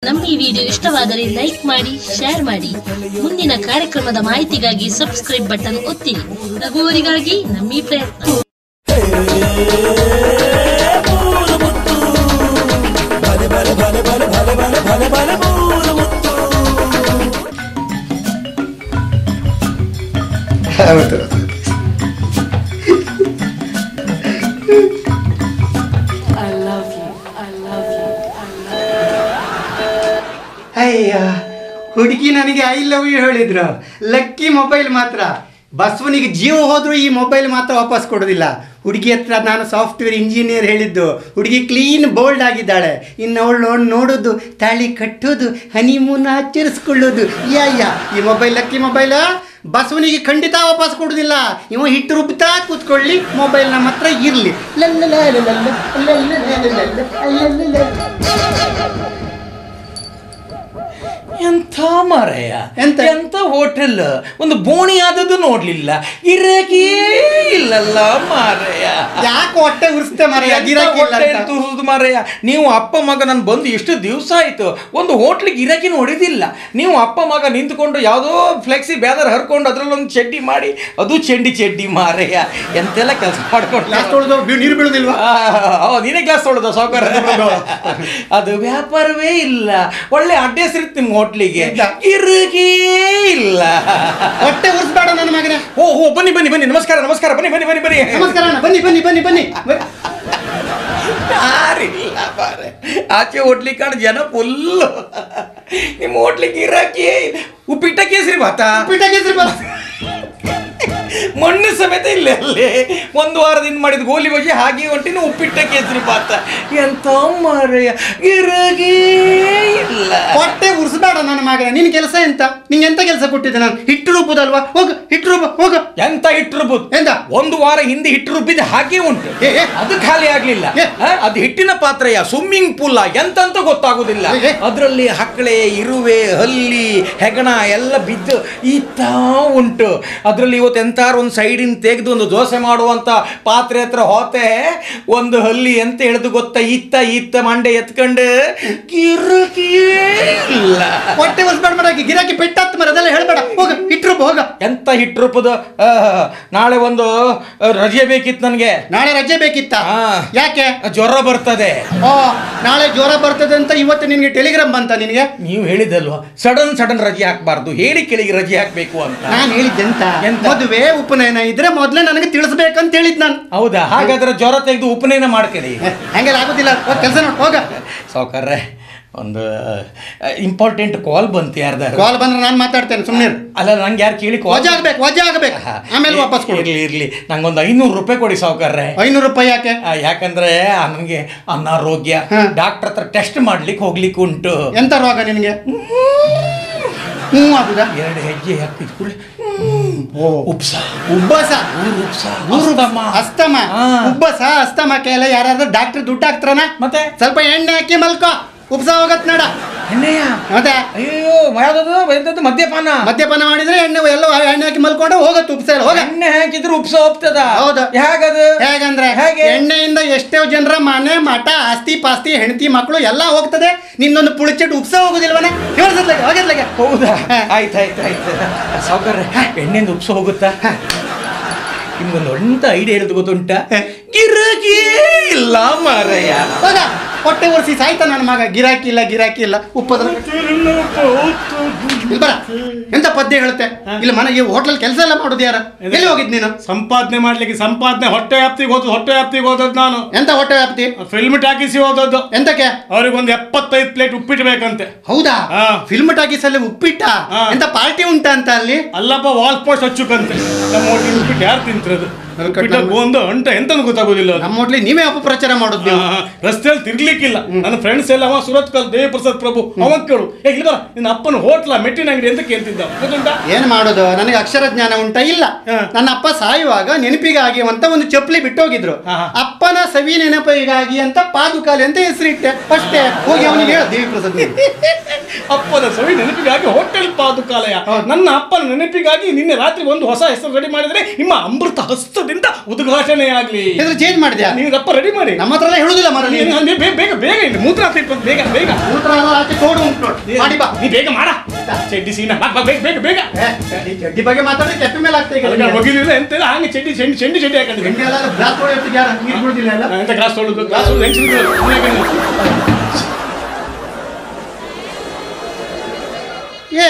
ನಮ್ಮ ಈ ವಿಡಿಯೋ ಇಷ್ಟವಾದರೆ ಲೈಕ್ ಮಾಡಿ ಶೇರ್ ಮಾಡಿ ಮುಂದಿನ ಕಾರ್ಯಕ್ರಮದ ಮಾಹಿತಿಗಾಗಿ ಸಬ್ಸ್ಕ್ರೈಬ್ ಬಟನ್ ಒತ್ತಿರಿ ನಗುವವರಿಗಾಗಿ ನಮ್ಮ ಈ ಪ್ರಯತ್ನ ಹೌದು I love you. I love you. ಅಯ್ಯ ಹುಡುಗಿ ನನಗೆ ಐ ಲವ್ ಯು ಹೇಳಿದ್ರು ಲಕ್ಕಿ ಮೊಬೈಲ್ ಮಾತ್ರ ಬಸವನಿಗೆ ಜೀವ ಹೋದ್ರೂ ಈ ಮೊಬೈಲ್ ಮಾತ್ರ ವಾಪಸ್ ಕೊಡೋದಿಲ್ಲ ಹುಡುಗಿ ಹತ್ರ ನಾನು ಸಾಫ್ಟ್ವೇರ್ ಇಂಜಿನಿಯರ್ ಹೇಳಿದ್ದು ಹುಡುಗಿ ಕ್ಲೀನ್ ಬೋಲ್ಡ್ ಆಗಿದ್ದಾಳೆ ಇನ್ನು ಅವಳು ನೋಡಿ ನೋಡೋದು ತಾಳಿ ಕಟ್ಟೋದು ಹನಿಮೂನ್ ಆಚರಿಸ್ಕೊಳ್ಳೋದು ಯಾ ಯಾ ಈ ಮೊಬೈಲ್ ಲಕ್ಕಿ ಮೊಬೈಲ್ ಬಸವನಿಗೆ ಖಂಡಿತ ವಾಪಸ್ ಕೊಡೋದಿಲ್ಲ ಇವ ಹಿಟ್ಟು ರುಬ್ತಾ ಕೂತ್ಕೊಳ್ಳಿ ಮೊಬೈಲ್ ನಮ್ಮ ಹತ್ರ ಇರಲಿ ಎಂಥ ಮಾರಾಯ ಎಂತ? ಎಂತ ಹೋಟೆಲ್ ಒಂದು ಬೋಣಿ ಆದದ್ದು ನೋಡ್ಲಿಲ್ಲ ಗಿರಾಕಿಯೇ ಇಲ್ಲಲ್ಲ ಮಾರಾಯ ಯಾಕೆ ಹೊಟ್ಟೆ ಉರಿಸ್ತೆ ಮರ ಗಿರಾಕಿ ಇಲ್ಲ ಅಂತ? ತೂರುದು ಮಾರಾಯ ನೀವು ಅಪ್ಪ ಮಗ ನಾನು ಬಂದು ಎಷ್ಟು ದಿವಸ ಆಯ್ತು ಒಂದು ಹೋಟ್ಲಿಗೆ ಗಿರಾಕಿ ನೋಡಿದಿಲ್ಲ ನೀವು ಅಪ್ಪ ಮಗ ನಿಂತ್ಕೊಂಡು ಯಾವುದೋ ಫ್ಲೆಕ್ಸಿ ಬ್ಯಾದರ್ ಹರ್ಕೊಂಡು ಅದ್ರಲ್ಲೊಂದು ಚಡ್ಡಿ ಮಾಡಿ ಅದು ಚೆಂಡಿ ಚಡ್ಡಿ ಮಾರಾಯ ಎಂತೆಲ್ಲ ಕೆಲಸ ಮಾಡ್ಕೊಂಡು ಲಾಸ್ಟ್ ಉಳ್ದು ಬಿ- ನೀರು ಬೀಳುದಿಲ್ವಾ ಆ, ಓ, ನೀನೇ ಗ್ಲಾಸ್ ತೊಳೆದ ಸಾವುಕಾರ ಅದು ವ್ಯಾಪಾರವೇ ಇಲ್ಲ ಒಳ್ಳೆ ಅಡ್ರೆಸ್ ಇರುತ್ತೆ ನಿಮ್ಮ ಹೋಟ್ಲಿಗೆ ಎಂತ? ಗಿರಾಕಿ ಇಲ್ಲ ಹೊಟ್ಟೆ ಉರಿಸ್ಬೇಡ ನನ್ನ ಮಗನೇ ಓ ಹೋ ಬನ್ನಿ ಬನ್ನಿ ಬನ್ನಿ ನಮಸ್ಕಾರ ನಮಸ್ಕಾರ ಬನ್ನಿ ಬನ್ನಿ ಬನ್ನಿ ಬನ್ನಿ ನಮಸ್ಕಾರ ಅಣ್ಣ ಬನ್ನಿ ಬನ್ನಿ ಬನ್ನಿ ಬನ್ನಿ ಬ- ಯಾರಿಲ್ಲ ಬಾರೆ ಆಚೆ ಹೋಟ್ಲಿ ಕಾಣ್ ಜನ ಫುಲ್ಲು ನಿಮ್ಮ ಹೋಟ್ಲಿಗೆ ಗಿರಾಕಿ ಉಪ್ಪಿಟ್ಟ ಕೇಸರಿ ಭಾತಾ ಉಪ್ಪಿಟ್ಟ ಕೇಸರಿ ಬಾತ್. ಮಣ್ಣು ಸಮೇತ ಇಲ್ಲ ಅಲ್ಲಿ ಒಂದು ವಾರದಿಂದ ಮಾಡಿದ ಗೋಲಿ ಬಜಿ ಹಾಗೆ ಹೊಂಟಿನ ಉಪ್ಪಿಟ್ಟ ಕೇಸರಿ ಭಾತ ಎಂತ ಮಾರಯ್ಯ ಗಿರಾಕಿ ಇಲ್ಲ ಹೊಟ್ಟೆ ಉರಿಸ್ಬೇಡ ನನ್ನ ಮಗನೇ ನಿನ್ ಕೆಲಸ ಎಂತ ನಿಂಗೆ ಎಂತ ಕೆಲಸ ಕೊಟ್ಟಿದ್ದೆ ನಾನು ಹಿಟ್ಟು ರುಬ್ಬುದಲ್ವಾ ಹೋಗು ಹಿಟ್ಟು ರುಬ್ಬ ಹೋಗು ಎಂತ ಹಿಟ್ಟು ರುಬ್ಬುದು ಎಂತ? ಒಂದು ವಾರ ಹಿಂದೆ ಹಿಟ್ಟು ರುಬ್ಬಿದ ಹಾಗೆ ಉಂಟು ಏ, ಏ. ಅದು ಖಾಲಿ ಆಗ್ಲಿಲ್ಲ ಏ. ಆ, ಅದು ಹಿಟ್ಟಿನ ಪಾತ್ರೆಯ ಸ್ವಿಮ್ಮಿಂಗ್ ಪೂಲ ಎಂತಂತ ಗೊತ್ತಾಗುದಿಲ್ಲ ಏ, ಏ. ಅದರಲ್ಲಿ ಹಕ್ಕಳೆ ಇರುವೆ ಹಲ್ಲಿ ಹೆಗಣ ಎಲ್ಲ ಬಿದ್ದು ಇತ್ತ ಉಂಟು ಅದರಲ್ಲಿ ಇವತ್ತು ಎಂತಾರು ಒಂದು ಸೈಡಿನ ತೆಗೆದು ಒಂದು ದೋಸೆ ಮಾಡುವಂತ ಪಾತ್ರೆ ಹತ್ರ ಹೋತೆ ಒಂದು ಹಲ್ಲಿ ಎಂತ ಹೇಳಿದು ಗೊತ್ತಾ ಇತ್ತ ಇತ್ತ ಮಂಡೆ ಎತ್ಕೊಂಡು ಗಿರಕಿಯೇ ಇಲ್ಲ ಹೊಟ್ಟೆ ಉರಿಸ್ಬೇಡ ಮರ ಗಿರಾಕಿ ಪೆಟ್ಟಾತ್ ಮರ ಅದೆಲ್ಲ ಹೇಳ್ಬೇಡ ಹೋಗ ಹಿಟ್ಟು ರುಬ್ಬ ಹೋಗ ಎಂತ ಹಿಟ್ಟು ರುಬ್ಬದು ಆ, ನಾಳೆ ಒಂದು ಆ, ರಜೆ ಬೇಕಿತ್ತು ನನಗೆ ನಾಳೆ ರಜೆ ಬೇಕಿತ್ತ ಹಾ. ಯಾಕೆ ಜ್ವರ ಬರ್ತದೆ ಓ ನಾಳೆ ಜ್ವರ ಬರ್ತದೆ ಅಂತ ಇವತ್ತು ನಿನ್ಗೆ ಟೆಲಿಗ್ರಾಮ್ ಬಂತ ನಿನಗೆ ನೀವು ಹೇಳಿದಲ್ವಾ ಸಡನ್ ಸಡನ್ ರಜೆ ಹಾಕ್ಬಾರ್ದು ಹೇಳಿ ಕೆಳಗೆ ರಜೆ ಹಾಕ್ಬೇಕು ಅಂತ ನಾನು ಹೇಳಿದ್ದೆಂತ ಎಂತ? ಮದುವೆ ಉಪನಯನ ಇದ್ರೆ ಮೊದ್ಲೇ ನನಗೆ ತಿಳಿಸ್ಬೇಕಂತ ಹೇಳಿದ್ ನಾನು ಹೌದಾ ಹಾಗಾದ್ರೆ ಜ್ವರ ತೆಗೆದು ಉಪನಯನ ಮಾಡ್ಕೊಳ್ಳಿ ಹಂಗೆಲ್ಲ ಆಗುದಿಲ್ಲ ಕೆಲಸ ನೋಡ್ ಹೋಗ ಸಾವುಕಾರ್ರೆ ಒಂದು ಇಂಪಾರ್ಟೆಂಟ್ ಕಾಲ್ ಬಂತು ಯಾರ್ದಾರು ಕಾಲ್ ಬಂದ್ರೆ ನಾನು ಮಾತಾಡ್ತೇನೆ ಸುಮ್ಮನೆ ಅಲ್ಲ ನಂಗೆ ಯಾರು ಕೇಳಿ ವಜಾ ಆಗ್ಬೇಕು ವಜಾ ಆಗ್ಬೇಕು ಆಮೇಲೆ ವಾಪಸ್ ಕೊಡು ಇರ್ಲಿ ಇರ್ಲಿ ನಂಗೊಂದು ಐನೂರು ರೂಪಾಯಿ ಕೊಡಿ ಸಾವುಕಾರ್ರೆ ಐನೂರು ರೂಪಾಯಿ ಯಾಕೆ ಆ, ಯಾಕಂದ್ರೆ ನನಗೆ ಅನಾರೋಗ್ಯ ಹಾ. ಡಾಕ್ಟರ್ ಹತ್ರ ಟೆಸ್ಟ್ ಮಾಡ್ಲಿಕ್ಕೆ ಹೋಗ್ಲಿಕ್ಕೆ ಉಂಟು ಎಂತ ರೋಗ ನಿನಗೆ ಹ್ಞೂ ಆಗುದಾ ಎರಡು ಹೆಜ್ಜೆ ಹಾಕಿದ ಕೂಡಲೇ ಓ. ಉಪ್ಸ ಉಬ್ಬಸ ಊರು ಉಪ್ಸ ಊರು ಅಸ್ತಮ. ಅಸ್ತಮ ಹಾ. ಉಬ್ಬಸ ಅಸ್ತಮಕ್ಕೆ ಎಲ್ಲ ಯಾರಾದ್ರೂ ಡಾಕ್ಟರ್ ದುಡ್ಡು ಹಾಕ್ತಾರನ ಮತ್ತೆ ಸ್ವಲ್ಪ ಎಣ್ಣೆ ಹಾಕಿ ಮಲ್ಕೋ ಉಪ್ಸ ಹೋಗತ್ ನಡ ಎಣ್ಣೆಯ ಮತ್ತೆ ಅಯ್ಯೋ ಯಾವ್ದದು ಎಂತದ್ದು ಮದ್ಯಪಾನ ಮದ್ಯಪಾನ ಮಾಡಿದ್ರೆ ಎಣ್ಣೆ ಎಲ್ಲ ಎಣ್ಣೆ ಹಾಕಿ ಮಲ್ಕೊಂಡು ಹೋಗತ್ತೆ ಉಪ್ಸ ಎಲ್ಲ ಹೋಗ ಎಣ್ಣೆ ಹಾಕಿದ್ರೆ ಉಪ್ಸ ಹೋಗ್ತದ ಹೌದು. ಹೇಗದು ಹೇಗಂದ್ರೆ ಹೇಗೆ ಎಣ್ಣೆಯಿಂದ ಎಷ್ಟೋ ಜನರ ಮನೆ ಮಠ ಆಸ್ತಿ ಪಾಸ್ತಿ ಹೆಂಡತಿ ಮಕ್ಕಳು ಎಲ್ಲ ಹೋಗ್ತದೆ ನಿನ್ನೊಂದು ಪುಳಿಚೆಟ್ ಉಪ್ಸ ಹೋಗುದಿಲ್ವನ ಹೇಳ್ಸತ್ಲಾಗೆ ಹೋಗಿದ್ಲಾಗೆ ಹೌದಾ ಹಾ. ಆಯ್ತು ಆಯ್ತು ಆಯ್ತು ಸಾವುಕಾರ ಎಣ್ಣೆಯಿಂದ ಉಪ್ಸ ಹೋಗುತ್ತಾ ನಿಮ್ಗೊಂದು ಒಂಟ ಐಡಿಯಾ ಹೇಳಿದ್ ಗೊತ್ತುಂಟ ಗಿರಾಕಿ ಇಲ್ಲ ಮಾರಯ್ಯ ಹೋಗ ಹೊಟ್ಟೆ ಒರೆಸಿ ಸಾಯ್ತ ನನ್ನ ಮಗ ಗಿರಾಕಿ ಇಲ್ಲ ಗಿರಾಕಿ ಇಲ್ಲ ಉಪ್ಪದ್ರ ಇಲ್ಲಿ ಬರ ಎಂತ ಪದ್ಯ ಹೇಳುತ್ತೆ ಇಲ್ಲಿ ಮನೆಗೆ ಹೋಟ್ಲಲ್ಲಿ ಕೆಲಸ ಎಲ್ಲ ಮಾಡೋದು ಯಾರ ಎಲ್ಲಿ ಹೋಗಿದ್ ನೀನು ಸಂಪಾದನೆ ಮಾಡ್ಲಿಕ್ಕೆ ಸಂಪಾದನೆ ಹೊಟ್ಟೆ ವ್ಯಾಪ್ತಿಗೆ ಹೋದ್ ಹೊಟ್ಟೆ ವ್ಯಾಪ್ತಿಗೆ ಹೋದದ್ದು ನಾನು ಎಂತ ಹೊಟ್ಟೆ ವ್ಯಾಪ್ತಿ ಫಿಲ್ಮ್ ಟಾಕೀಸಿ ಹೋದದ್ದು ಎಂತಕ್ಕೆ ಅವ್ರಿಗೆ ಒಂದು ಎಪ್ಪತ್ತೈದು ಪ್ಲೇಟ್ ಉಪ್ಪಿಟ್ಟು ಬೇಕಂತೆ ಹೌದಾ ಹಾ. ಫಿಲ್ಮ್ ಟಾಕೀಸ್ ಅಲ್ಲಿ ಉಪ್ಪಿಟ್ಟ ಹಾ. ಎಂತ ಪಾರ್ಟಿ ಉಂಟಾ ಅಂತ ಅಲ್ಲಿ ಅಲ್ಲಪ್ಪ ವಾಲ್ ಪೋಸ್ಟ್ ಹಚ್ಚುಕಂತೆ ನಮ್ಮ ಹೋಟೆಲ್ ಉಪ್ಪಿಟ್ಟು ಯಾರು ತಿಂತಿರೋದು ಅದು ಉಪ್ಪಿಟ್ಟು ನಮ್ಮ- ಒಂದು ಅಂಟ ಎಂತಂದು ಗೊತ್ತಾಗೋದಿಲ್ಲ ಅದು. ನಮ್ಮ ಹೋಟ್ಲಿ ನೀವೇ ಅಪಪ್ರಚಾರ ಮಾಡೋದು ನೀವು ಆ, ರಸ್ತೆಯಲ್ಲಿ ತಿರ್ಗ್ಲಿಕ್ಕಿಲ್ಲ ನನ್ನ ಫ್ರೆಂಡ್ಸ್ ಎಲ್ಲ ಅವ ಸುರತ್ ಕಲ್ ದೇವಪ್ರಸಾದ್ ಪ್ರಭು ಅವ ಕೇಳು ಏ ಇಲ್ಲಿ ಬರ ನಿನ್ನ ಅಪ್ಪನ ಹೋಟ್ಲ ಮೆಟ್ಟಿನ ಅಂಗಡಿ ಅಂತ ಕೇಳ್ತಿದ್ದ ಗೊತ್ತುಂಟಾ ಏನ್ ಮಾಡೋದು ನನಗೆ ಅಕ್ಷರ ಜ್ಞಾನ ಉಂಟಾ ಇಲ್ಲ ಹಾ. ನನ್ನ ಅಪ್ಪ ಸಾಯುವಾಗ ನೆನಪಿಗಾಗಿ ಅಂತ ಒಂದು ಚಪ್ಪಲಿ ಬಿಟ್ಟೋಗಿದ್ರು ಹಾ, ಹಾ. ಅಪ್ಪನ ಸವಿ ನೆನಪಿಗಾಗಿ ಅಂತ ಪಾದುಕಾಲಿ ಅಂತ ಹೆಸರಿಟ್ಟೆ ಅಷ್ಟೇ ಹೋಗಿ ಅವನಿಗೆ ಹೇಳ ದೇವಿ ಪ್ರಸಾದ್ ನೀನು. ಅಪ್ಪನ ಸವಿ ನೆನಪಿಗಾಗಿ ಹೋಟೆಲ್ ಪಾದುಕಾಲಯ ನನ್ನ ಅಪ್ಪನ ನೆನಪಿಗಾಗಿ ನಿನ್ನೆ ರಾತ್ರಿ ಒಂದು ಹೊಸ ಹೆಸರು ರೆಡಿ ಮಾಡಿದ್ರೆ ನಿಮ್ಮ ಅಮೃತ ಹಸ್ತದಿಂದ ಉದ್ಘಾಟನೆ ಆಗ್ಲಿ ಹೆಸರು ಚೇಂಜ್ ಮಾಡಿದ್ಯಾ ನೀವು ಅಪ್ಪ ರೆಡಿ ಮಾಡಿ ನಮ್ಮ ಹತ್ರ ಎಲ್ಲ ಹೇಳುದಿಲ್ಲ ಮರ ನೀನು ನೀನು- ನೀನು ಬೇ- ಬೇಗ ಬೇಗ ಇಲ್ಲಿ ಮೂತ್ರ ಹಾಕ್ಲಿಕ್ಕೆ ಬಂದು ಬೇಗ ಬೇಗ ಮೂತ್ರ ಎಲ್ಲ ಆಚೆ ತೋಡು ಉಂಟು ಮಾಡಿ ಬಾ ನೀ ಬೇಗ ಮಾಡ ಚಡ್ಡಿ ಸೀನ ಬಾ, ಬಾ, ಬೇಗ ಬೇಗ ಬೇಗ ಏ, ಈ ಚಡ್ಡಿ ಬಗ್ಗೆ ಮಾತಾಡಿದ್ರೆ ಕೆಟ್ಟ ಮೇಲೆ ಆಗ್ತಾ ಈಗ ಅದಕ್ಕೆ ಒಗಿಲಿಲ್ಲ ಎಂತೆಲ್ಲ ಹಂಗೆ ಚಡ್ಡಿ ಚಂಡಿ ಚಂಡಿ ಚಡ್ಡಿ ಹಾಕೊಂಡಿದ್ದೆ ಎಣ್ಣೆ ಎಲ್ಲ ಗ್ಲಾಸ್ ತೊಳೆಯೋತ್ತಿಗೆ ಯಾರು ನೀರು ಬಿಡುದಿಲ್ಲ ಅಲ್ಲ ಎಂತ ಗ್ಲಾಸ್ ತೊಳೆದು ಗ್ಲಾಸ್ ತೊಳೆದು ಹೆಂಗ್ ಏ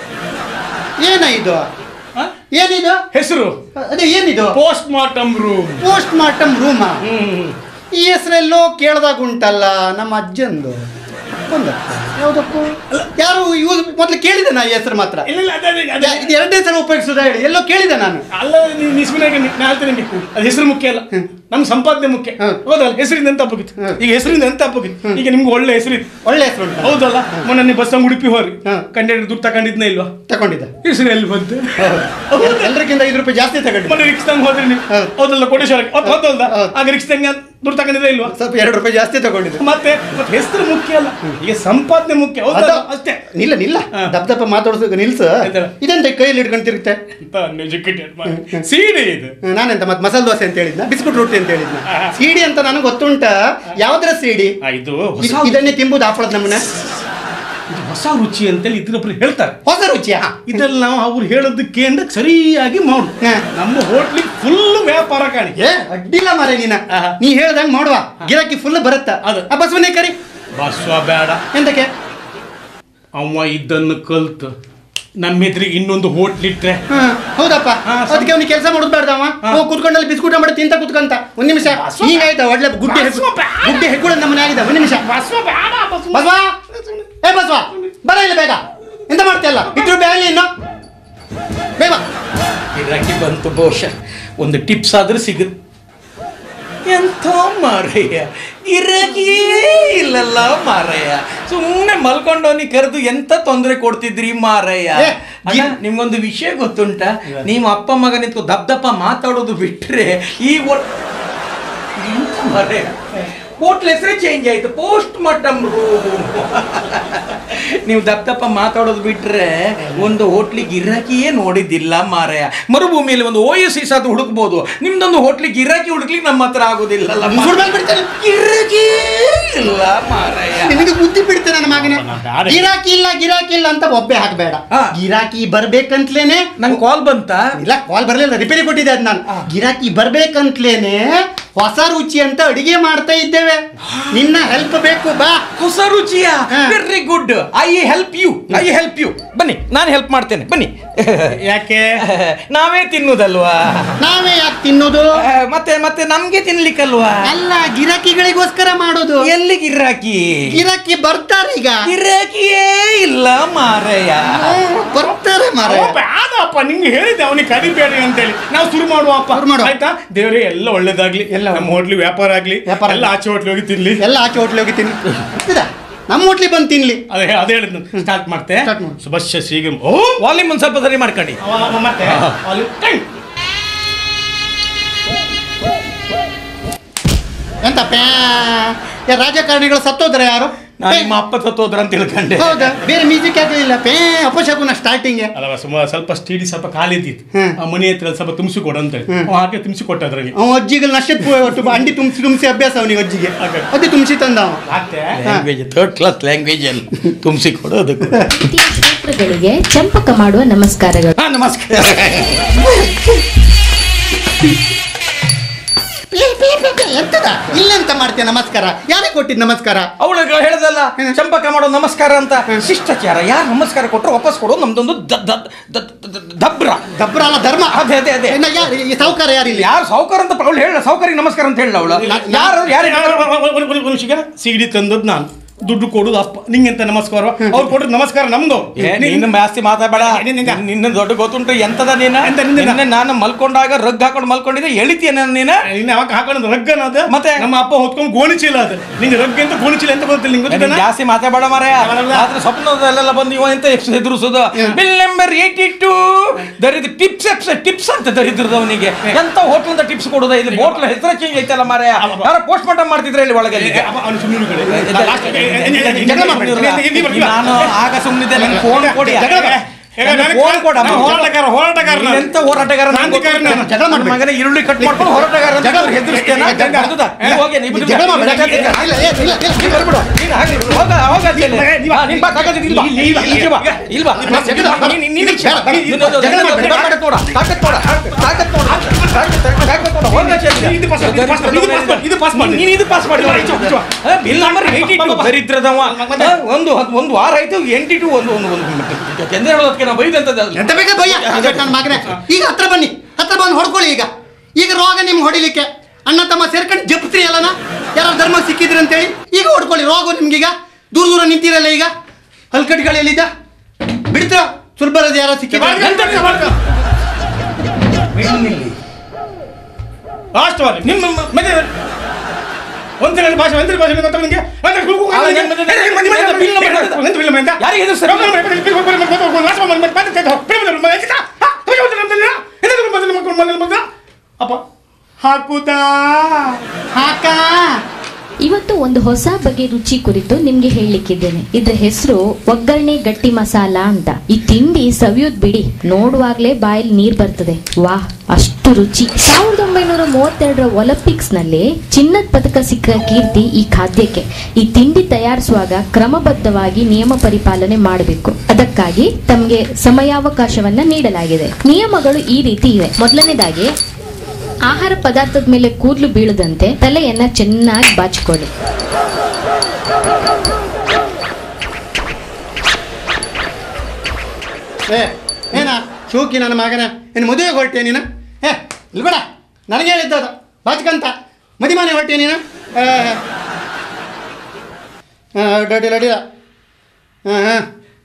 ಏನ ಇದು ಏನಿದು ಹೆಸರು ಅದೇ ಏನಿದು post mortem room post mortem room ಹ್ಮ್ ಈ ಹೆಸರೆಲ್ಲೋ ಕೇಳ್ದಾಗ ಉಂಟಲ್ಲ ನಮ್ಮ ಅಜ್ಜಂದು ಒಂದಕ್ಕೆ ಯಾವುದಕ್ಕೂ ಯಾರು ಯೂಸ್ ಮೊದಲು ಕೇಳಿದೆ ನಾ ಈ ಹೆಸರು ಮಾತ್ರ ಇಲ್ಲ ಇಲ್ಲ ಅದೇ ಅದೇ- ಅದೇ ಇದು ಎರಡನೇ ಸಲ ಉಪಯೋಗಿಸೋದ ಹೇಳಿ ಎಲ್ಲೋ ಕೇಳಿದೆ ನಾನು ಅಲ್ಲ ನೀವು ನಿಸ್ಮಿನಾಗ ನಾ ಹೇಳ್ತೇನೆ ನಿಮ್ಗೆ ಅದು ಹೆಸರು ಮುಖ್ಯ ಅಲ್ಲ ನಮ್ ಸಂಪಾದನೆ ಮುಖ್ಯ ಹೌದು. ಹೌದಲ್ಲ ಹೆಸರಿಂದ ಎಂತ ತಪ್ಪೋಗಿತ್ತು ಹೌದು. ಈಗ ಹೆಸರಿಂದ ಎಂತ ತಪ್ಪೋಗಿತ್ತು ಈಗ ನಿಮ್ಗೆ ಒಳ್ಳೆ ಹೆಸರಿತ್ತು ಒಳ್ಳೆ ಹೆಸರು ಉಂಟು ಹೌದಲ್ಲ ಮೊನ್ನೆ ನೀವು ಬಸ್ ಉಡುಪಿ ಹೋರಿ ಹಾ. ಕಂಡಕ್ಟರ್ ದುಡ್ಡು ತಗೊಂಡಿದ್ನ ಇಲ್ವಾ ತಗೊಂಡಿದ್ದ ಹೆಸರು ಎಲ್ಲಿ ಬಂತು ಎಲ್ರಿಗಿಂತ ಐದು ರೂಪಾಯಿ ಜಾಸ್ತಿ ತಗೊಂಡಿದ್ದ ಮೊನ್ನೆ ರಿಕ್ಸ್ದಂಗ್ ಹೋದ್ರಿ ನೀವು ಹೌದು. ಹೌದಲ್ಲ ಕೋಟೇಶ್ವರ ಹೌದಲ್ದ ಹೌದು. ಆಗ ರಿಕ್ಸ್ದಂಗ ದುಡ್ಡು ತಗೊಂಡಿದ್ರೆ ಇಲ್ವಾ ಸ್ವಲ್ಪ ಎರಡು ರೂಪಾಯಿ ಜಾಸ್ತಿ ತಗೊಂಡಿದ್ದ ಮತ್ತೆ ಮತ್ತೆ ಹೆಸರು ಮುಖ್ಯ ಅಲ್ಲ ಈಗ ಸಂಪಾದನೆ ಮುಖ್ಯ ಹೌದಲ್ಲ ಅದು- ಅಷ್ಟೇ ನಿಲ್ಲ ನಿಲ್ಲ ಹಾ. ದಪ್ಪ ದಪ್ಪ ಮಾತಾಡ್ಸೋಕೆ ನಿಲ್ಸ ಆಯ್ತಲ್ಲ. ಇದೆಂತ ಕೈಯಲ್ಲಿ ಹಿಡ್ಕೊಂತಿರುತ್ತೆ ಎಜುಕೇಟೆಡ್ ಸೀಡಿ ಇದು ನಾನೆಂತ ಮತ್ತೆ ಮಸಾಲೆ ದೋಸೆ ಅಂತ ಹೇಳಿದ್ನ ಬಿಸ್ಕುಟ್ ರೊಟ್ಟಿ ಅಂತ ಹೇಳಿದ್ನ ಹಾ. ಸೀಡಿ ಅಂತ ನನಗೆ ಗೊತ್ತುಂಟ ಯಾವ್ದ್ರ ಸೀಡಿ ಆ, ಇದು ಹೊಸ ಇದ್- ಇದನ್ನೇ ತಿಂಬುದು ಆಫಳದ ನಮ್ಮನೆ ಇದು ಹೊಸ ರುಚಿ ಅಂತೇಳಿ ಇದ್ರೊಬ್ರು ಹೇಳ್ತಾರೆ ಹೊಸ ರುಚಿಯ ಇದೆಲ್ಲ ನಾವು ಅವ್ರು ಹೇಳೋದಕ್ಕೆ ಕೇಂದ್ರ ಸರಿಯಾಗಿ ಮಾಡು ಹಾ. ನಮ್ಮ ಹೋಟ್ಲಿಗೆ ಫುಲ್ ವ್ಯಾಪಾರ ಕಾಣಿ ಏ ಅಡ್ಡಿಲ್ಲ ಮಾರೆ ನೀನ ಆಹಾ. ನೀ ಹೇಳ್ದಂಗ್ ಮಾಡುವ ಗಿರಾಕಿ ಫುಲ್ ಬರುತ್ತ ಅದು. ಆ ಬಸವನೇ ಕರಿ ಬಸ್ವ ಬೇಡ ಎಂತಕ್ಕೆ ಅವ ಇದನ್ನು ಕಲ್ತು ನಮ್ಮ ಎದುರಿಗೆ ಇನ್ನೊಂದು ಹೋಟ್ಲ್ ಇಟ್ರೆ ಹಾ, ಹೌದಪ್ಪ ಹಾ, ಸರಿ. ಅದಕ್ಕೆ ಅವ್ನಿಗೆ ಕೆಲಸ ಮಾಡೋದು ಬೇಡದವ ಹಾ. ಹೋಗಿ ಕುತ್ಕೊಂಡಲ್ಲಿ ಬಿಸ್ಕುಟ್ ಮಾಡಿ ತಿಂತ ಕುತ್ಕಂತ ಒಂದ್ ನಿಮಿಷ ಬಸವ- ಹಿಂಗಾಯ್ತ ಒಳ್ಳೆ ಗುಡ್ಡೆ ಹೆಗ್ಗು- ಬಸವ ಬೇಡ. ಗುಡ್ಡೆ ಹೆಗ್ಗುಳ ನಮ್ಮನೆ ಆಗಿದೆ ಒಂದ್ ನಿಮಿಷ ಬಸ್ವ ಬೇಡ ಬಸ್ವ ಬಸವ ಏ ಬಸವ ಬರ ಇಲ್ಲ ಬೇಗ ಎಂತ ಮಾಡ್ತೀಯಲ್ಲ ಇಟ್ರು ಬ್ಯಾಲಿ ಇನ್ನು ಬೇಗ ಬಾ. ಗಿರಾಕಿ ಬಂತು ಬಹುಶಃ ಒಂದು ಟಿಪ್ಸ್ ಆದ್ರೂ ಸಿಗುತ್ತೆ ಎಂಥ ಮಾರಯ್ಯ ಗಿರಾಕಿಯೇ ಇಲ್ಲಲ್ಲ ಮಾರಯ್ಯ ಸುಮ್ಮನೆ ಮಲ್ಕೊಂಡವನಿ ಕರೆದು ಎಂತ ತೊಂದರೆ ಕೊಡ್ತಿದ್ರಿ ಮಾರಯ್ಯ ಏ, ಅಣ್ಣ, ಗಿ- ನಿಮ್ಗೊಂದು ವಿಷಯ ಗೊತ್ತುಂಟ ನೀವು ಅಪ್ಪ ಮಗ ನಿಂತು ದಪ್ ದಪ್ಪ ಮಾತಾಡೋದು ಬಿಟ್ರೆ ಈ ಒ- ಎಂತ ಮಾರಯ್ಯ ಹೋಟ್ಲ್ ಹೆಸರೇ ಚೇಂಜ್ ಆಯ್ತು ಪೋಸ್ಟ್ ಮಾರ್ಟಮ್ ನೀವು ದಪ್ಪ ದಪ್ಪ ಮಾತಾಡೋದು ಬಿಟ್ರೆ ಒಂದು ಹೋಟ್ಲಿಗೆ ಗಿರಾಕಿಯೇ ನೋಡಿದ್ದಿಲ್ಲ ಮಾರಾಯ ಮರುಭೂಮಿಯಲ್ಲಿ ಒಂದು ಓ ಎಸ್ ಇಸ್ ಅದು ಹುಡುಕ್ಬೋದು ನಿಮ್ದೊಂದು ಹೋಟ್ಲಿಗೆ ಗಿರಾಕಿ ಹುಡುಕ್ಲಿಕ್ಕೆ ನಮ್ಮ ಹತ್ರ ಆಗೋದಿಲ್ಲಲ್ಲ ಮಾರಾಯ. ಸುಳ್ಳು ಬಿಡ್ತೇನೆ ಗಿರಾಕಿ ಇಲ್ಲ ಮಾರಾಯ ನಿನಗೆ ಬುದ್ಧಿ ಬಿಡ್ತೇನೆ ನನ್ನ ಮಗನೇ ಬ್ಯಾಡ. ಗಿರಾಕಿ ಇಲ್ಲ ಗಿರಾಕಿ ಇಲ್ಲ ಅಂತ ಒಬ್ಬೆ ಹಾಕ್ಬೇಡ ಹಾ. ಗಿರಾಕಿ ಬರ್ಬೇಕಂತ್ಲೇನೆ ನಂಗೆ ಕಾಲ್ ಬಂತ ಇಲ್ಲ ಕಾಲ್ ಬರಲಿಲ್ಲ ರಿಪೇರಿ ಕೊಟ್ಟಿದ್ದೆ ಅದ್ ನಾನು ಗಿರಾಕಿ ಬರ್ಬೇಕಂತ್ಲೇನೆ ಹೊಸ ರುಚಿ ಅಂತ ಅಡಿಗೆ ಮಾಡ್ತಾ ಇದ್ದೇವೆ ನಿನ್ನ ಹೆಲ್ಪ್ ಬೇಕು ಬಾ ಹೊಸ ರುಚಿಯ ಹಾ. Very good I help you I help you ಬನ್ನಿ ನಾನು ಹೆಲ್ಪ್ ಮಾಡ್ತೇನೆ ಬನ್ನಿ ಯಾಕೆ ನಾವೇ ತಿನ್ನುದಲ್ವಾ ನಾವೇ ಯಾಕೆ ತಿನ್ನೋದು ಆ, ಮತ್ತೆ ಮತ್ತೆ ನಮ್ಗೆ ತಿನ್ಲಿಕ್ಕಲ್ವಾ ಅಲ್ಲ ಗಿರಾಕಿಗಳಿಗೋಸ್ಕರ ಮಾಡೋದು ಎಲ್ಲಿ ಗಿರಾಕಿ ಗಿರಾಕಿ ಬರ್ತಾರೀಗ ಗಿರಾಕಿಯೇ ಇಲ್ಲ ಮಾರಯ್ಯ ಬರ್ತಾರೆ ಮಾರ ಅವ ಬೇಡಪ್ಪ ನಿಂಗೆ ಹೇಳಿದ್ದೆ ಅವನಿಗೆ ಕರಿಬೇಡಿ ಅಂತೇಳಿ ನಾವು ಶುರು ಮಾಡುವಪ್ಪ ಶುರು ಮಾಡುವ. ಆಯ್ತಾ ದೇವರೇ ಎಲ್ಲ ಒಳ್ಳೇದಾಗ್ಲಿ ಎಲ್ಲ ನಮ್ಮ ಹೋಟ್ಲಿ ವ್ಯಾಪಾರ ಆಗ್ಲಿ ವ್ಯಾಪಾರ ಎಲ್ಲ ಆಚೆ ಹೋಟ್ಲಿ ಹೋಗಿ ತಿನ್ಲಿ ಎಲ್ಲ ಆಚೆ ಹೋಟ್ಲಿ ಹೋಗಿ ತಿನ್ನಿ ಇದ, ನಮ್ಮ ಹೋಟ್ಲಿ ಬಂದು ತಿನ್ಲಿ ಅದೇ ಅದೇ ಹೇಳಿದ್ನು ಸ್ಟಾರ್ಟ್ ಮಾಡ್ತೆ Start ಮಾಡು. ಶುಭಶ್ಯ ಶೀಘ್ರ ಓ ವಾಲ್ಯೂಮ್ ಒಂದ್ ಸ್ವಲ್ಪ ಸರಿ ಮಾಡ್ಕೊಳ್ಳಿ ಅವ- ಅವ ಮತ್ತೆ ಅಲ್ಲಿ ಟೈಮ್ ಎಂತ ಪ್ಯಾ ಯಾ, ರಾಜಕಾರಣಿಗಳು ಸತ್ತೋದ್ರೆ ಯಾರು ನಾನು ನಿಮ್ಮ ಅಪ್ಪ ಸತ್ತೋದ್ರ ಅಂತ ತಿಳ್ಕೊಂಡೆ ಹೌದಾ ಬೇರೆ ಮ್ಯೂಸಿಕ್ ಹಾಕಲಿಲ್ಲ ಪೇ ಅಪಶಕುನ ಸ್ಟಾರ್ಟಿಂಗ್ ಅಲ್ಲವ ಸುಮಾರು ಸ್ವಲ್ಪ ಸ್ಟೀಡಿ ಸ್ವಲ್ಪ ಖಾಲಿ ಇದ್ದಿತ್ತು ಹ್ಮ್. ಆ ಮನೆ ಹತ್ರ ಸ್ವಲ್ಪ ತುಂಬಿಸಿ ಕೊಡು ಅಂತೇಳಿ ಅವ ಹಾಗೆ ತುಂಬಿಸಿ ಕೊಟ್ಟ ಅದ್ರಲ್ಲಿ ಅವ ಅಜ್ಜಿಗೆ ನಷ್ಟದ ಒಟ್ಟು ಅಂಡಿ ತುಂಬಿಸಿ ತುಂಬಿಸಿ ಅಭ್ಯಾಸ ಅವನಿಗೆ ಅಜ್ಜಿಗೆ ಹಾಗೆ. ಅದೇ ತುಂಬಿಸಿ ತಂದ ಅವ ಹಾಕ್ತೆ ಲ್ಯಾಂಗ್ವೇಜ್ ಥರ್ಡ್ ಕ್ಲಾಸ್ ಲ್ಯಾಂಗ್ವೇಜ್ ಅಲ್ಲಿ ತುಂಬಿಸಿ ಕೊಡೋದಕ್ಕೆ ಪ್ರೀತಿಯ ಶ್ರೋತೃಗಳಿಗೆ ಚಂಪಕ ಮಾಡುವ ನಮಸ್ಕಾರಗಳು ಹಾ ನಮಸ್ಕಾರ ಪೇ, ಪೇ, ಪೇ, ಪೇ, ಎಂತದ ಇಲ್ಲೆಂತ ಮಾಡ್ತೀಯ ನಮಸ್ಕಾರ ಯಾರಿಗೆ ಕೊಟ್ಟಿದ್ ನಮಸ್ಕಾರ ಅವಳು ಹೇಳ್ದಲ್ಲ ಚಂಪಕ ಮಾಡೋ ನಮಸ್ಕಾರ ಅಂತ ಶಿಷ್ಟಾಚಾರ ಯಾರು ನಮಸ್ಕಾರ ಕೊಟ್ಟರು ವಾಪಸ್ ಕೊಡೋದು ನಮ್ದೊಂದು ದ- ದ- ದ- ದ- ದಬ್ರ ದಬ್ರ ಅಲ್ಲ ಧರ್ಮ ಅದೇ ಅದೇ ಅದೇ ಇನ್ನ ಯಾ- ಈ ಸಾವುಕಾರ ಯಾರಿಲ್ಲ ಯಾರು ಸಾವುಕಾರ ಅಂತ ಅವಳು ಹೇಳ ಸಾವುಕಾರಿಗೆ ನಮಸ್ಕಾರ ಅಂತ ಹೇಳ ಅವಳು ಯಾರು ಯಾರು ಸಿಗಡಿ ತಂದದ್ ನಾನು ದುಡ್ಡು ಕೊಡುದು ಅಪ್ಪ ನಿಂಗೆಂತ ನಮಸ್ಕಾರ ಅವ್ರು ಕೊಟ್ಟರು ನಮಸ್ಕಾರ ನಮ್ದು ಏ, ನೀನು ಜಾಸ್ತಿ ಮಾತಾಡಬೇಡ ನಿನ್ನಿಂದ. ನಿನ್ನ ದೊಡ್ಡ ಗೊತ್ತುಂಟು ಎಂತದ ನೀನ ಎಂತ ನಿನ್ನಿಂದ? ನಿನ್ನೆ ನಾನು ಮಲ್ಕೊಂಡಾಗ ರಗ್ ಹಾಕೊಂಡು ಮಲ್ಕೊಂಡಿದ್ದೆ ಎಳಿತೀಯ ನೀನ ಇನ್ನು ಅವಾಗ ಹಾಕೊಂಡು ರಗ್ಗನ ಅದ ಮತ್ತೆ? ನಮ್ಮ ಅಪ್ಪ ಹೊತ್ಕೊಂಡು ಗೋಣಿಚೀಲ ಅದು ನಿಂಗೆ ರಗ್ ಅಂತ ಗೋಣಿಚೀಲ ಅಂತ ಗೊತ್ತಿಲ್ಲ ನಿಂಗೆ ನೀನ್ ಗೊತ್ತಿಲ್ಲ ಜಾಸ್ತಿ ಮಾತಾಡ ಮಾರಾಯ ಅವನಲ್ಲ. ಆದ್ರೆ ಸ್ವಪ್ನದಲ್ಲೆಲ್ಲ ಬಂದು ಇವ ಎಂತ ಹೆದರುಸೋದು ಬಿಲ್ ನಂಬರ್ ಏಯ್ಟಿ ಟು ದರಿದ್ರ ಟಿಪ್ಸ್ ಎಪ್ಸ್ ಟಿಪ್ಸ್ ಅಂತ ದರಿದ್ರದ ಅವನಿಗೆ ಎಂತ ಹೋಟ್ಲ್ ಅಂತ ಟಿಪ್ಸ್ ಕೊಡೋದ ಇದು ಹೋಟ್ಲ್ ಹೆಸರು ಚೇಂಜ್ ಐತಲ್ಲ ಮಾರಾಯ ಯಾರ ಪೋಸ್ಟ್ ಮಾರ್ಟಮ್ ಮಾಡ್ತಿದ್ರೆ ಇಲ್ಲಿ ಒಳಗೆ ಅಲ್ಲಿಗೆ. ಅವನು ಸುಮ್ಮನೆ ಜಗಳ ಮಾಡ್ಬೇಡಿ. ನಾನು ಆಗ ಸುಮ್ಮನಿದ್ದೆ ನನ್ ಫೋನ್ ಕೊಡಿ ಜಗಳ ಬೇಡ. ಈಗ ನನ್ನ ನನಗೆ ಫೋನ್ ಕೊಡ ನಾನು ಹೋರಾಟಗಾರ ಹೋರಾಟಗಾರ ನಾನು. ಎಂತ ಹೋರಾಟಗಾರ ನಂಗೆ ಕ್ರಾಂತಿಕಾರಿ ಗೊತ್ತಿಲ್ಲ. ನಾನು. ಜಗಳ ಮಾಡ್ಬೇಡಿ. ಮಗನೇ ಈರುಳ್ಳಿ ಕಟ್ ಮಾಡ್ಕೊಂಡು ಹೋರಾಟಗಾರ ಅಂತ ಜಗಳ- ಹೆದರಿಸ್ತೇನಾ? ಜಗಳ- ಹೌದಾ? ನೀವು ಹೋಗಿ, ನೀವು ಬಿಡು. ಜಗಳ ಮಾಡ್ಬೇಡ. ನೀನು ಇಲ್ಲ, ಇಲ್ಲ, ಇಲ್ಲ, ಇಲ್ಲ, ಇಲ್ಲ. ನೀನು ಬರ್ಬಿಡು. ನೀನು ಹಾಗೆ ಹೋಗ, ಹೋಗ ಅಂತ ಹೇಳಿ. ನೀವು- ಹಾ, ನೀನು ಬಾ, ತಾಕತ್ತು ಇಲ್ವಾ? ಇಲ್ಲಿ- ಇಲ್ಲಿ- ಇಲ್ವಾ? ಇಲ್ವಾ? ನೀವು ಜಗಳ ಮಾಡ್ಬೇಡ. ನೀನು- ನೀನು- ಜಗಳ ಮಾಡ್ಬೇಡ. ನೀನು- ನೀನು- ಜಗಳ ಮಾಡ್ಬೇಡ. ನೀನು ತಾಕತ್ತು ನೋಡ, ತಾಕತ್ತು ನೋಡ, ತಾಕತ್ತು ನೋಡ, ತಾಕತ್ತು- ತಾಕತ್ತು ನೋಡ. ಹೋಗ ಅಂತ ಹೇಳಿ. ಇದು ಪಾಸ್ ಮಾಡಿ, ಇದು ಪಾಸ್ ಮಾಡಿ, ಇದು ಪಾಸ್ ಮಾಡಿ, ಇದು ಪಾಸ್ ಮಾಡಿ. ನೀನು ಇದು ಪಾಸ್ ಮಾಡಿ ಇದು ಇದು. ಹಾ, ಬಿಲ್ ನಂಬರ್ ಏಯ್ಟಿ ಟು ದರಿದ್ರದವ ಮತ್ತೆ? ಹಾ, ಒಂದು ಹತ್ತು- ಒಂದು ವಾರ ಆಯ್ತು ಎಂಟಿ ಟು ಒಂದು ಒಂದು ಒಂದು ಚಂದ್ರ ಹೇಳೋದಕ್ಕೆ ನಾವು ಬೈದಂತದ್ದು ಎಂತ ಬೇಕಾ ಭಯ ನನ್ನ ಮಗನೇ ಈಗ ಹತ್ರ ಬನ್ನಿ ಹತ್ರ ಬಂದು ಹೊಡ್ಕೊಳ್ಳಿ ಈಗ ಈಗ ರೋಗ ನಿಮ್ಗೆ ಹೊಡಿಲಿಕ್ಕೆ ಅಣ್ಣ ತಮ್ಮ ಸೇರ್ಕೊಂಡು ಜಪ್ತ್ರಿ ಅಲ್ಲನ ಯಾರು ಧರ್ಮ ಸಿಕ್ಕಿದ್ರಿ ಅಂತೇಳಿ ಈಗ ಹೊಡ್ಕೊಳ್ಳಿ ರೋಗ ನಿಮ್ಗೀಗ ದೂರ ದೂರ ನಿಂತಿರಲ್ಲ ಈಗ ಹಲ್ಕಟ್ಗಳು ಎಲ್ಲಿದ್ದ ಬಿಡ್ತೀರ ಸುಲ್ಬರದ ಯಾರೋ ಸಿಕ್ಕಿದ್ರೆ ಎಂತ ಮಾಡ್ಕ? ಲಾಸ್ಟ್ ವಾರ ನಿಮ್ಮ ಮನೆ ಒಂದ್ಸಲ ಭಾಷೆ ಒಂದ್ಸಲ ಭಾಷೆ ಗೊತ್ತಾ ನಿಮಗೆ ಅಂದ್ರೆ ಗುರು- ಗುರು- ಆ, ಗುರು- ಎಂತ- ಏ, ಏ, ಮಂದಿ- ಮಂದಿ- ಬಿಲ್ ನಂಬರ್ ಎಂತ- ಎಂತ ಬಿಲ್ ನಂಬರ್ ಎಂತ? ಯಾರಿಗೆ ಹೆದರ್ಸ್ತಾರೆ? ಬಿಲ್ ನಂಬರ್ ಎಂತ? ಬಿಲ್ ನಂಬರ್ ಎಂತ? ಬಿಲ್ ನಂಬರ್ ಲಾಸ್ಟ್ ವಾರ ಮಂದಿ- ಮಂದಿ ತೆಗ್ದು ಬಿಲ್ ನಂಬರ್ ಎಂತ? ಎಂತ? ಹಾ, ಬಿಲ್ ನಂಬರ್ ಎಂತ? ಎಂತ ಬಿಲ್ ನಂಬರ್ ಎಂತ? ಮಂದಿ- ಮಂದಿ- ಮಂದಿ- ಅಪ್ಪ ಹಾಕುದಾ ಹಾಕ ಇವತ್ತು ಒಂದು ಹೊಸ ಬಗೆ ರುಚಿ ಕುರಿತು ನಿಮ್ಗೆ ಹೇಳಲಿಕ್ಕಿದ್ದೇನೆ ಇದ್ರ ಹೆಸರು ಒಗ್ಗರಣೆ ಗಟ್ಟಿ ಮಸಾಲ ಅಂತ ಈ ತಿಂಡಿ ಸವಿಯೋದ್ ಬಿಡಿ ನೋಡುವಾಗ್ಲೇ ಬಾಯಲ್ಲಿ ನೀರ್ ಬರ್ತದೆ ವಾಹ್ ಅಷ್ಟು ರುಚಿ ಸಾವಿರದ ಒಂಬೈನೂರ ಮೂವತ್ತೆರಡರ ಒಲಿಂಪಿಕ್ಸ್ ನಲ್ಲಿ ಚಿನ್ನದ ಪದಕ ಸಿಕ್ಕ ಕೀರ್ತಿ ಈ ಖಾದ್ಯಕ್ಕೆ ಈ ತಿಂಡಿ ತಯಾರಿಸುವಾಗ ಕ್ರಮಬದ್ಧವಾಗಿ ನಿಯಮ ಪರಿಪಾಲನೆ ಮಾಡಬೇಕು ಅದಕ್ಕಾಗಿ ತಮಗೆ ಸಮಯಾವಕಾಶವನ್ನ ನೀಡಲಾಗಿದೆ ನಿಯಮಗಳು ಈ ರೀತಿ ಇವೆ ಮೊದಲನೇದಾಗಿ ಆಹಾರ ಪದಾರ್ಥದ ಮೇಲೆ ಕೂದಲು ಬೀಳದಂತೆ ತಲೆಯನ್ನ ಚೆನ್ನಾಗಿ ಬಾಚಿಕೊಳ್ಳಿ ಏ ಏನ ಶೋಕಿ ನನ್ನ ಮಗನ ಏನು ಮದುವೆಗೆ ಹೊರಟೆ ನೀನು ಏ ಇಲ್ಬೇಡ ನನಗೆ ಹೇಳಿದ್ದ ಅದು ಬಾಚ್ಕಂತ ಮದಿಮಾನೆ ಹೊರಟೆ ನೀನು ಹಾಂ ಅಡ್ಡಿಲ್ಲ ಅಡ್ಡಿಲ್ಲ ಹಾಂ ಹಾಂ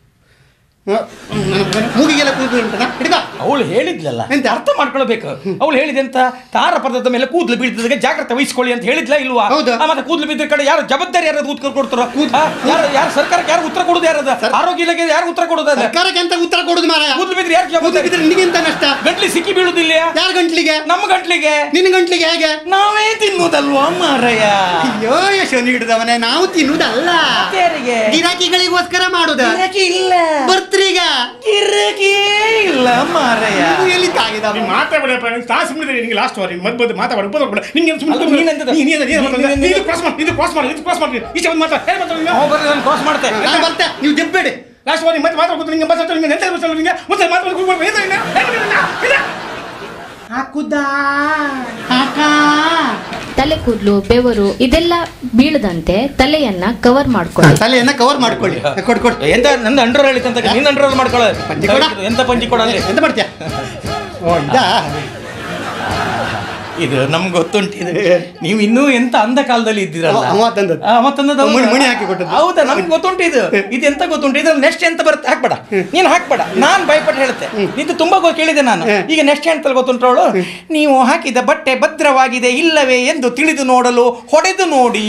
ಮೂಗಿಗೆಲ್ಲ ಕೂದಲು ಉಂಟನಾ ಹಿಡ್ಕ ಅವಳು ಹೇಳಿದ್ಲಲ್ಲ ಎಂತ? ಅರ್ಥ ಮಾಡ್ಕೊಳ್ಬೇಕು ಅವಳು ಹೇಳಿದೆಂತ ತಾರ ಪರ್ದದ ಮೇಲೆ ಕೂದಲು ಬೀಳ್ತದೆ ಜಾಗ್ರತೆ ವಹಿಸ್ಕೊಳ್ಳಿ ಅಂತ ಹೇಳಿದ್ಲ ಇಲ್ವಾ ಹೌದು. ಆ, ಮತ್ತೆ ಕೂದಲು ಬಿದ್ದ ಕಡೆ ಯಾರು ಜವಾಬ್ದಾರಿ ಯಾರು ಉತ್ತರ ಕೊಡ್ತಾರೋ ಕೂದ್ಲು- ಆ, ಯಾರು ಯಾರು ಸರ್ಕಾರಕ್ಕೆ ಯಾರು ಉತ್ತರ ಕೊಡುದು ಯಾರದ ಆರೋಗ್ಯ ಇಲಾಖೆ ಯಾರು ಉತ್ತರ ಕೊಡುದು ಅದ ಸರ್ಕಾರಕ್ಕೆ ಅಂತ ಉತ್ತರ ಕೊಡುದು ಮಾರಾಯ ಕೂದಲು ಬಿದ್ರೆ ಯಾರು ಕೂದಲು ಜವಾಬ್ದಾರಿ ಬಿದ್ರೆ ನಿನಗೆಂತ ನಷ್ಟ ಗಂಟ್ಲಿ ಸಿಕ್ಕಿ ಬೀಳುದಿಲ್ಲ ಯಾರ ಗಂಟ್ಲಿಗೆ ನಮ್ಮ ಗಂಟ್ಲಿಗೆ ನಿನ್ನ ಗಂಟ್ಲಿಗೆ ಹೇಗೆ ನಾವೇ ತಿನ್ನುದಲ್ವಾ ಮಾರಯ್ಯ ಅಯ್ಯೋ ಯಶೋನಿ ಹಿಡಿದವನೇ ನಾವು ತಿನ್ನುವುದಲ್ಲ ಯಾರಿಗೆ ಗಿರಾಕಿಗಳಿಗೋಸ್ಕರ ಮಾಡುದ ಗಿರಾಕಿ ಇಲ್ಲ ಬರ್ತ್ರೀಗ ಗಿರಾಕಿಯೇ ಇಲ್ಲ ಮಾರಯ್ಯ ಎಲ್ಲಿ ತಾಗಿದ ನೀನು ಮಾತಾಡಬೇಡಪ್ಪ ನೀನು ತಾಸು ಮುಗಿದ್ರೆ ನಿನಗೆ ಲಾಸ್ಟ್ ವಾರ ಮದ್ ಬಂದು ಮಾತಾಡ ಉಪದ್ರ ನಿಂಗೆ ಅಲ್ಲ, ನೀನೆಂತದ? ನೀನು ನೀನು ನೀನು- ನೀನು- ಇದು ಕ್ರಾಸ್ ಮಾಡಿ ಇದು ಕ್ರಾಸ್ ಮಾಡಿ ಇದು ಕ್ರಾಸ್ ಮಾಡಿ ಇಷ್ಟ ಒಂದು ಮಾತಾಡ ಹೇಳಿ ಮಾತಾಡ ನೀನು ಹೋಗ್ಬರ್ರಿ ನಾನು ಕ್ರಾಸ್ ಮಾಡ್ತೆ ನಾನು ಬರ್ತೆ ನೀವು ಜಬ್ಬೇಡಿ ಲಾಸ್ಟ್ ವಾರ ಮತ್ತೆ ಮಾತಾಡ್ಬೋದು ನಿಂಗೆ ಮಾತಾಡ್ತಾರೆ ನಿಂಗೆ ಎಂತ ಗೊತ್ತಲ್ಲ ನಿಂಗೆ ಮತ್ತೆ ಮಾತಾಡ್ಬೇಕು ಏನು ಇಲ್ಲ ಏನು ಇಲ್ಲ ಇಲ್ಲ ಹಾಕುದಾ ಹಾಕ ತಲೆ ಕೂದಲು ಬೆವರು ಇದೆಲ್ಲ ಬೀಳದಂತೆ ತಲೆಯನ್ನ ಕವರ್ ಮಾಡ್ಕೊಳ್ಳಿ ತಲೆಯನ್ನ ಕವರ್ ಮಾಡ್ಕೊಳ್ಳಿ ಕೊಡ್ ಕೊಡ್ ಎಂತ ನಂದು ಅಂಡರ್ ಹೇಳಿತಂತ ನಿನ್ನ ಅಂಡರ್ ಮಾಡ್ಕೊಳ್ಳ ಪಂಚಿ ಕೊಡ? ಎಂತ ಪಂಚಿ ಕೊಡ ಅಲ್ಲಿ ಎಂತ ಮಾಡ್ತೀಯ ಓ ಇದಾ ಇದು ನಮ್ಗೆ ಗೊತ್ತುಂಟು ಇದು ನೀವು ಇನ್ನೂ ಎಂತ ಅಂದ ಕಾಲದಲ್ಲಿ ಇದ್ದೀರಲ್ಲ ಅವ- ಅವ ತಂದದ್ದು. ಆ, ಅವ ತಂದದ್ದು ಹೌದಾ? ಮುಣಿ- ಮುಣಿ ಹಾಕಿ ಕೊಟ್ಟದ್ದು. ಹೌದಾ ನಮ್ಗೆ ಗೊತ್ತುಂಟು ಇದು ಇದು ಎಂತ ಗೊತ್ತುಂಟು ಇದ್ರ ನೆಕ್ಸ್ಟ್ ಎಂತ ಬರುತ್ತೆ ಹಾಕ್ಬೇಡ ನೀನು ಹಾಕ್ಬೇಡ ನಾನ್ ಭಯಪಟ್ಟು ಹೇಳ್ತೆ ಇದು ತುಂಬಾ ಗೊ- ಕೇಳಿದೆ ನಾನು ಹ್ಮ್. ಈಗ ನೆಕ್ಸ್ಟ್ ಎಂತ ಗೊತ್ತುಂಟು ಅವಳು ನೀವು ಹಾಕಿದ ಬಟ್ಟೆ ಭದ್ರವಾಗಿದೆ ಇಲ್ಲವೇ ಎಂದು ತಿಳಿದು ನೋಡಲು ಹೊಡೆದು ನೋಡಿ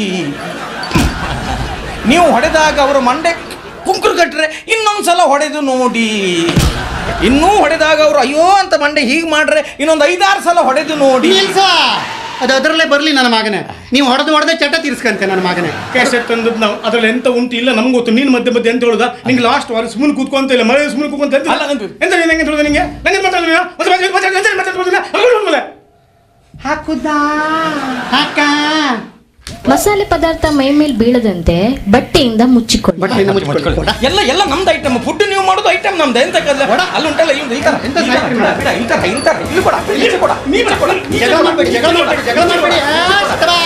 ನೀವು ಹೊಡೆದಾಗ ಅವರು ಮಂಡೆ ಕುಂಕುರು ಕಟ್ಟರೆ ಇನ್ನೊಂದ್ಸಲ ಹೊಡೆದು ನೋಡಿ ಇನ್ನೂ ಹೊಡೆದಾಗ ಅವರು ಅಯ್ಯೋ ಅಂತ ಮಂಡೆ ಹೀಗೆ ಮಾಡ್ರೆ ಇನ್ನೊಂದು ಐದಾರು ಸಲ ಹೊಡೆದು ನೋಡಿ ನಿಲ್ಸ ಅದು ಅದರಲ್ಲೇ ಬರ್ಲಿ ನನ್ನ ಮಗನೇ ನೀವು ಹೊಡೆದು ಹೊಡೆದೇ ಚಟ ತೀರ್ಸ್ಕಂತೆ ನನ್ನ ಮಗನೇ ಕ್ಯಾಸೆಟ್ ತಂದದ್ದು ನಾವು ಅದ್ರಲ್ಲಿ ಎಂತ ಉಂಟು ಇಲ್ಲ ನಮ್ಗೆ ಗೊತ್ತು ನೀನು ಮಧ್ಯೆ ಮಧ್ಯೆ ಎಂತ ಹೇಳುದ ನಿಂಗೆ ಲಾಸ್ಟ್ ವಾರ ಸುಮ್ಮನೆ ಕೂತ್ಕೊಂತ ಇಲ್ಲ ಮಳೆ ಸುಮ್ಮನೆ ಕೂತ್ಕೊಂತ ಎಂತ ಅಲ್ಲ, ನಂದು- ಎಂತ ನೀನು ಹೆಂಗೆ ಹೇಳುದ ನಿಂಗೆ ನಂಗೆ ಮಾತಾಡೋದಿಲ್ಲ ಮತ್ತೆ ಮಾತಾಡಿ ಮಾತಾಡಿ ಎಂತ ಮಾತಾಡ್ಬೋದಿಲ್ಲ ಅಲ್ಲ ಹಾಕುದಾ ಹಾಕ ಮಸಾಲೆ ಪದಾರ್ಥ ಮೈ ಮೇಲೆ ಬೀಳದಂತೆ ಬಟ್ಟೆಯಿಂದ ಮುಚ್ಚಿಕೊಳ್ಳಿ ಬಟ್ಟೆಯಿಂದ ಮುಚ್ಚಿಕೊಳ್ಳಿ ಕೊಡ. ಎಲ್ಲ ಎಲ್ಲ ನಮ್ದು ಐಟಮ್ ಫುಡ್ ನೀವು ಮಾಡೋದು ಐಟಮ್ ನಮ್ದು ಎಂತ ಅಲ್ಲಿ ಉಂಟಲ್ಲ ಇಲ್ಲಿ ಈ ತರ ಎಂತ ಈ ತರ, ಸಾಯ್ತು ಬಿಡ, ಬಿಡ, ಈ ತರ ಈ ತರ ಇಲ್ಲಿ ಕೊಡ ಇಲ್ಲಿ ಕೊಡ ನೀ ಕೊಡ ಜಗಳ ಮಾಡ್ಬೇಡಿ ಜಗಳ ಮಾಡ್ಬೇಡಿ ಜಗಳ ಮಾಡ್ಬೇಡಿ ಆ, ಸತ್ತವ.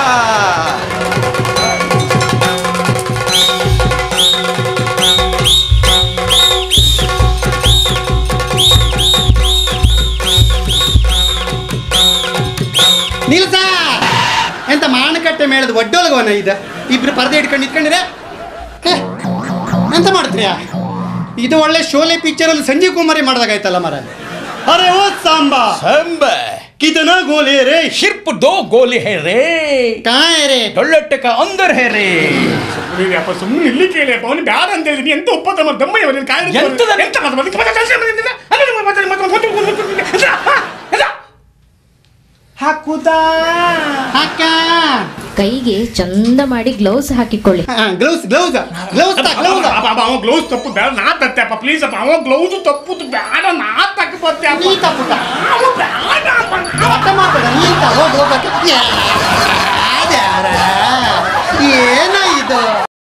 ನಿಲ್ಸ ಎಂತ ಮಾಣಕಟ್ಟೆ ಮೇಳದ ಒಡ್ಡೊಳಗವನ ಇದ ಇಬ್ರು ಪರದೆ ಇಟ್ಕೊಂಡು ನಿಂತ್ಕೊಂಡಿರೆ ಹೇ, ಎಂತ ಮಾಡ್ತೀಯ ಇದು ಒಳ್ಳೆ ಶೋಲೆ ಪಿಕ್ಚರ್ ಅಲ್ಲಿ ಸಂಜೀವ್ ಕುಮಾರಿ ಮಾಡ್ದಾಗಾಯ್ತಲ್ಲ ಮರ ಅರೆ ಓ ಸಾಂಬಾ ಸಂಬ ಕಿತನ ಗೋಲೆ ರೇ ಶಿರ್ಪ್ ದೋ ಗೋಲಿ ಹೇ ರೇ ಕಾಯ್ ರೇ ಡೊಳ್ಳೆಟ್ಟಕ ಅಂದರ್ ಹೇ ರೇ ಅಪ್ಪ ಸುಮ್ಮನೆ ಇಲ್ಲಿ ಕೇಳಿ ಅಪ್ಪ ಅವನು ಬ್ಯಾಡ ಅಂತ ಹೇಳಿದ್ನಿ ಎಂತ ಒಪ್ಪತ್ತ ಮತ್ತೆ ದಮ್ಮಯ್ಯ ಅವನಿಗೆ ಕಾಯಿ ಎಂತದ? ಎಂತ ಮಾತು ಮತ್ತೆ ಮತ್ತೆ ಕೆಲಸ ಮಾಡಿದ್ದಿಲ್ಲ ಅಲ್ಲಿ ಮತ್ತೆ ಮತ್ತೆ ಮತ್ತೆ ಮತ್ತೆ ಮತ್ತೆ ಮತ್ತೆ ಮತ್ತೆ ಹಾಕುದಾ ಹಾಕ ಕೈಗೆ ಚಂದ ಮಾಡಿ ಗ್ಲೌಸ್ ಹಾಕಿಕೊಳ್ಳಿ ಗ್ಲೌಸ್ ಗ್ಲೌಸ್ ಗ್ಲೌಸ್ ಗ್ಲೌಸ್ ಅವ ಗ್ಲೌಸ್ ತಪ್ಪು ಬೇಡ ನಾ ತತ್ತೆ ಅಪ್ಪ ಪ್ಲೀಸ್ ಅಪ್ಪ ಅವ ಗ್ಲೌಸ್ ತಪ್ಪುದು ಬೇಡ ನಾ ತಕ್ಕ ಬತ್ತೆ ಅಪ್ಪ ನೀ ತಪ್ಪುಟ ಅವ ಬೇಡ ಅಪ್ಪ ಅರ್ಥ ಮಾತಾಡ ನೀ ಹೋಗಿ ಹೋಗಕ್ಕೆ ಏನ ಇದು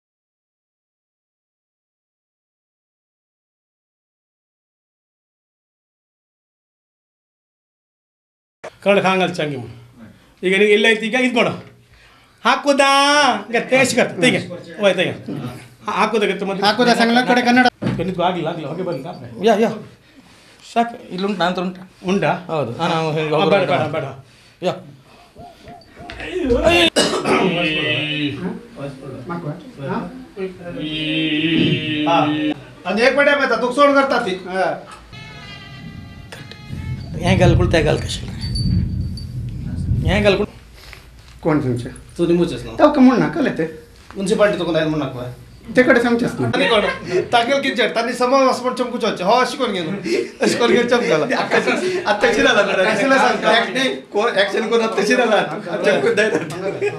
ಕಳ್ಳ ಹಾಂಗಲ್ ಚಂಗಿ ಈಗ ನೀವು ಇಲ್ಲ ಐತಿ ಈಗ ಇದು ಮಾಡು ಹಾಕುದಾ ಈಗ ತೇಸ್ಕತ್ ತೆಗೆ ಓಯ್ ತೆಗೆ ಹಾಕುದಾಗತ್ತೆ ಮತ್ತೆ ಹಾಕುದ ಸಂಗ್ಲ ಕಡೆ ಕನ್ನಡ ನಿಂತ್ಕೊ, ಆಗ್ಲಿಲ್ಲ ಆಗ್ಲಿಲ್ಲ ಹೋಗಿ ಬಂದ ಯಾ ಯಾ ಸಾಕು ಇಲ್ಲುಂಟು ನಾನು ಉಂಟು ಉಂಟಾ ಹೌದು ಹಾ, ನಾವು ಹೇಗೆ ಆ, ಬೇಡ ಬೇಡ ಬೇಡ ಯಾ ಅದು ಹೇಗೆ ಬೇಡ ಆಯ್ತಾ ತುಕ್ಸೋಡ್ ಬರ್ತಾತಿ ಹೆಂಗೆ ಅಲ್ಕೊಳ್ತಾ ಹೆಂಗೆ ಅಲ್ಕಶ ಹೆಂಗೆ ಅಲ್ಕೊಳ್ कोण तुमचे तू निमूचेस ना ताव का म्हणून ना कळते ಮುನ್ಸಿಪಾಲ್ಟಿ ತಗೊಂಡ್ ಏನು ಮಾಡಕ್ಕ तिकडे समजस ना ताकेल ಕಿಂಚ ತನ್ನಿ ಸಮ ಹಸ್ಕೊಂಡು ಚಮಕು ಚೊಚ್ಚ ಹೋ ಹಚ್ಕೊಂಡು ಗೆನು ಹಚ್ಕೊಂಡು ಗೆನು ಚಮಕಲ್ಲ आता शिराला आता शिराला ऍक्शन कोण ऍक्शन कोण आता शिराला चमकून